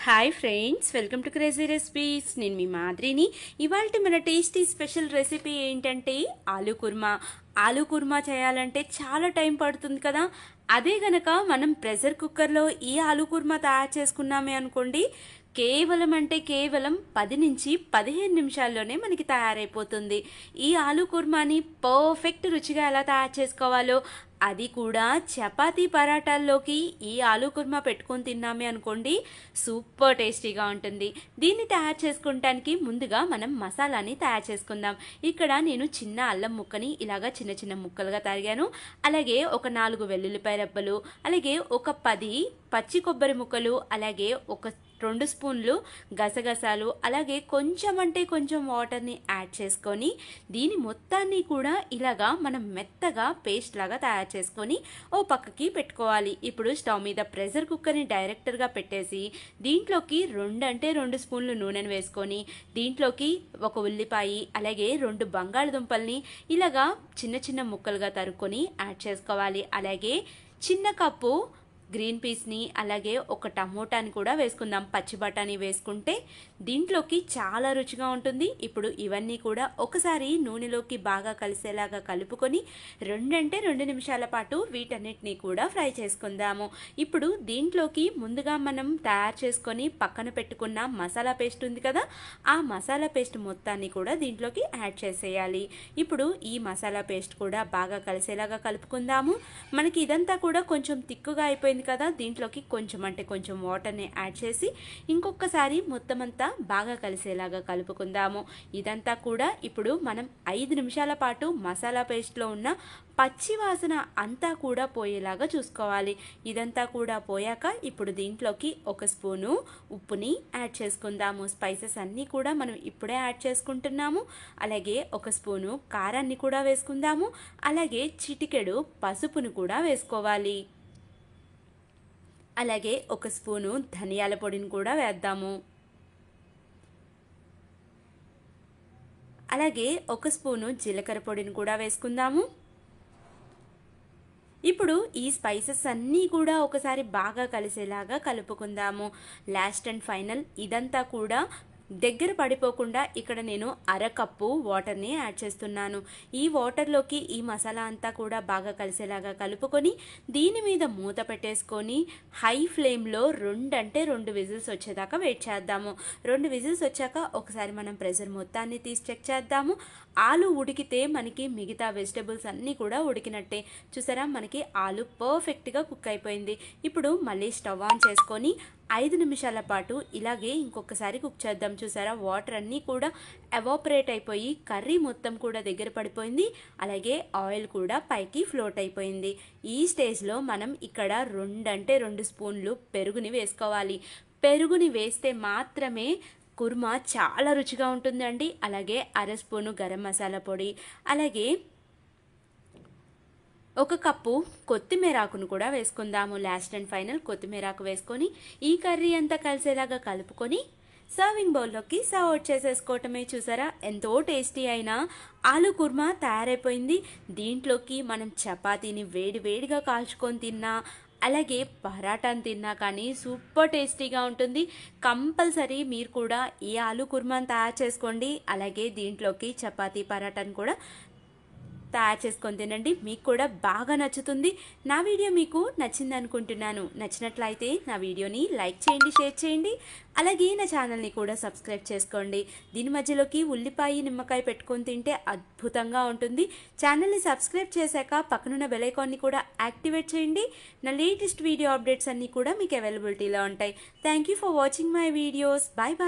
hi friends welcome to crazy recipes నేను మీ మాదిరిని ఇవాళ మన టేస్టీ స్పెషల్ రెసిపీ ఏంటంటే ఆలూ కుర్మా ఆలూ కుర్మా చేయాలంటే చాలా టైం పడుతుంది కదా అదే గనక మనం ప్రెషర్ కుక్కర్లో ఈ ఆలూ కుర్మా తయారు చేసుకున్నామే అనుకోండి కేవలం అంటే కేవలం పది నుంచి పదిహేను నిమిషాల్లోనే మనకి తయారైపోతుంది ఈ ఆలూ కుర్మాని పర్ఫెక్ట్ రుచిగా ఎలా తయారు చేసుకోవాలో అది కూడా చపాతీ పరాటాల్లోకి ఈ ఆలూ కుర్మా పెట్టుకొని తిన్నామే అనుకోండి సూపర్ టేస్టీగా ఉంటుంది దీన్ని తయారు చేసుకుంటానికి ముందుగా మనం మసాలాని తయారు చేసుకుందాం ఇక్కడ నేను చిన్న అల్లం ముక్కని ఇలాగా చిన్న చిన్న ముక్కలుగా తరిగాను అలాగే ఒక నాలుగు వెల్లుల్లిపాయ రెబ్బలు అలాగే ఒక పది పచ్చి కొబ్బరి ముక్కలు అలాగే ఒక రెండు స్పూన్లు గసగసాలు అలాగే కొంచెం అంటే కొంచెం వాటర్ని యాడ్ చేసుకొని దీని మొత్తాన్ని కూడా ఇలాగా మనం మెత్తగా పేస్ట్ లాగా తయారు చేసుకొని ఓ పక్కకి పెట్టుకోవాలి ఇప్పుడు స్టవ్ మీద ప్రెషర్ కుక్కర్ని డైరెక్టర్గా పెట్టేసి దీంట్లోకి రెండు అంటే రెండు స్పూన్లు నూనెను వేసుకొని దీంట్లోకి ఒక ఉల్లిపాయ అలాగే రెండు బంగాళదుంపల్ని ఇలాగా చిన్న చిన్న ముక్కలుగా తరుక్కొని యాడ్ చేసుకోవాలి అలాగే చిన్న కప్పు గ్రీన్ పీస్ని అలాగే ఒక టమోటాని కూడా వేసుకుందాం పచ్చి బఠానీ వేసుకుంటే దీంట్లోకి చాలా రుచిగా ఉంటుంది ఇప్పుడు ఇవన్నీ కూడా ఒకసారి నూనెలోకి బాగా కలిసేలాగా కలుపుకొని రెండంటే రెండు నిమిషాల పాటు వీటన్నిటిని కూడా ఫ్రై చేసుకుందాము ఇప్పుడు దీంట్లోకి ముందుగా మనం తయారు చేసుకొని పక్కన పెట్టుకున్న మసాలా పేస్ట్ ఉంది కదా ఆ మసాలా పేస్ట్ మొత్తాన్ని కూడా దీంట్లోకి యాడ్ చేసేయాలి ఇప్పుడు ఈ మసాలా పేస్ట్ కూడా బాగా కలిసేలాగా కలుపుకుందాము మనకి ఇదంతా కూడా కొంచెం తిక్కుగా అయిపోయింది కదా దీంట్లోకి కొంచెం అంటే కొంచెం వాటర్ని యాడ్ చేసి ఇంకొకసారి మొత్తం అంతా బాగా కలిసేలాగా కలుపుకుందాము ఇదంతా కూడా ఇప్పుడు మనం ఐదు నిమిషాల పాటు మసాలా పేస్ట్లో ఉన్న పచ్చి వాసన అంతా కూడా పోయేలాగా చూసుకోవాలి ఇదంతా కూడా పోయాక ఇప్పుడు దీంట్లోకి ఒక స్పూను ఉప్పుని యాడ్ చేసుకుందాము స్పైసెస్ అన్నీ కూడా మనం ఇప్పుడే యాడ్ చేసుకుంటున్నాము అలాగే ఒక స్పూను కారాన్ని కూడా వేసుకుందాము అలాగే చిటికెడు పసుపును కూడా వేసుకోవాలి అలాగే ఒక స్పూను ధనియాల పొడిని కూడా వేద్దాము అలాగే ఒక స్పూను జీలకర్ర పొడిని కూడా వేసుకుందాము ఇప్పుడు ఈ స్పైసెస్ అన్నీ కూడా ఒకసారి బాగా కలిసేలాగా కలుపుకుందాము లాస్ట్ అండ్ ఫైనల్ ఇదంతా కూడా దగ్గర పడిపోకుండా ఇక్కడ నేను అరకప్పు వాటర్ని యాడ్ చేస్తున్నాను ఈ వాటర్లోకి ఈ మసాలా అంతా కూడా బాగా కలిసేలాగా కలుపుకొని దీని మీద మూత పెట్టేసుకొని హై ఫ్లేమ్లో రెండు అంటే రెండు విజిల్స్ వచ్చేదాకా వెయిట్ చేద్దాము రెండు విజిల్స్ వచ్చాక ఒకసారి మనం ప్రెషర్ మొత్తాన్ని తీసి చెక్ చేద్దాము ఆలు ఉడికితే మనకి మిగతా వెజిటబుల్స్ అన్నీ కూడా ఉడికినట్టే చూసారా మనకి ఆలు పర్ఫెక్ట్గా కుక్ అయిపోయింది ఇప్పుడు మళ్ళీ స్టవ్ ఆన్ చేసుకొని ఐదు నిమిషాల పాటు ఇలాగే ఇంకొకసారి కుక్ చేద్దాం చూసారా వాటర్ అన్నీ కూడా ఎవాపరేట్ అయిపోయి కర్రీ మొత్తం కూడా దగ్గర పడిపోయింది అలాగే ఆయిల్ కూడా పైకి ఫ్లోట్ అయిపోయింది ఈ స్టేజ్లో మనం ఇక్కడ రెండు అంటే రెండు స్పూన్లు పెరుగుని వేసుకోవాలి పెరుగుని వేస్తే మాత్రమే కుర్మా చాలా రుచిగా ఉంటుందండి అలాగే అర స్పూను గరం మసాలా పొడి అలాగే ఒక కప్పు కొత్తిమీరాకును కూడా వేసుకుందాము లాస్ట్ అండ్ ఫైనల్ కొత్తిమీరాకు వేసుకొని ఈ కర్రీ అంతా కలిసేలాగా కలుపుకొని సర్వింగ్ బౌల్లోకి సర్వ్ అవుట్ చేసేసుకోవటమే చూసారా ఎంతో టేస్టీ అయిన ఆలు కుర్మా తయారైపోయింది దీంట్లోకి మనం చపాతీని వేడి వేడిగా కాల్చుకొని తిన్నా అలాగే పరాటాను తిన్నా కానీ సూపర్ టేస్టీగా ఉంటుంది కంపల్సరీ మీరు కూడా ఈ ఆలు కుర్మాని తయారు చేసుకోండి అలాగే దీంట్లోకి చపాతీ పరాటాను కూడా తయారు చేసుకొని తినండి మీకు కూడా బాగా నచ్చుతుంది నా వీడియో మీకు నచ్చింది అనుకుంటున్నాను నచ్చినట్లయితే నా వీడియోని లైక్ చేయండి షేర్ చేయండి అలాగే నా ఛానల్ని కూడా సబ్స్క్రైబ్ చేసుకోండి దీని మధ్యలోకి ఉల్లిపాయ నిమ్మకాయ పెట్టుకొని తింటే అద్భుతంగా ఉంటుంది ఛానల్ని సబ్స్క్రైబ్ చేశాక పక్కనున్న బెలైకాన్ని కూడా యాక్టివేట్ చేయండి నా లేటెస్ట్ వీడియో అప్డేట్స్ అన్నీ కూడా మీకు అవైలబిలిటీలో ఉంటాయి thank you for watching my videos bye bye